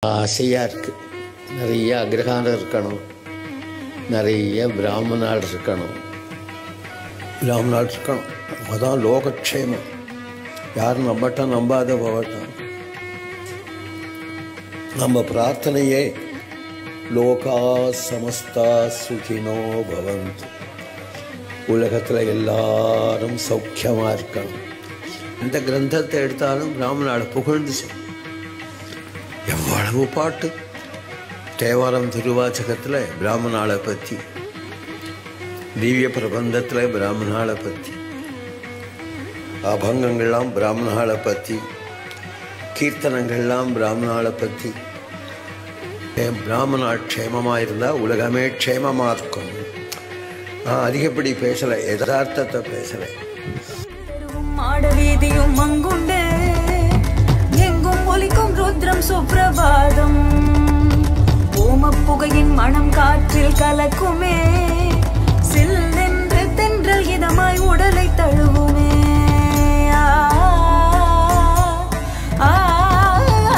ஆசையாக இருக்குது நிறைய அக்ரஹாரம் இருக்கணும் நிறைய பிராமணால் இருக்கணும் பிராமணால் இருக்கணும் அதான் லோகக்ஷேமம் யாரும் நம்பட்டும் நம்பாத போகட்டும் நம்ம பிரார்த்தனையே லோகா சமஸ்தா சுகினோ பவந்து உலகத்தில் எல்லாரும் சௌக்கியமாக இருக்கணும் இந்த கிரந்தத்தை எடுத்தாலும் பிராமணால புகழ்ந்து சொல் எவ்வளவு பாட்டு தேவாரம் திருவாச்சகத்தில் பிராமணாளை பற்றி திவ்ய பிரபந்தத்தில் பிராமணாளை பற்றி அபங்கங்கள்லாம் பிராமணாளை பற்றி கீர்த்தனங்கள்லாம் பிராமணாளை பற்றி பிராமணா க்ஷேமமாக இருந்தால் உலகமே க்ஷேமமாக இருக்கும் நான் அதிகப்படி பேசலை யதார்த்தத்தை பேசலை தெருவும் மாடவீதியும் அங்குண்டு எங்கும் ஒலிக்கும் ருத்ரம் சுப்பிரபாதம் ஓமப் புகையின் மனம் காற்றில் கலக்குமே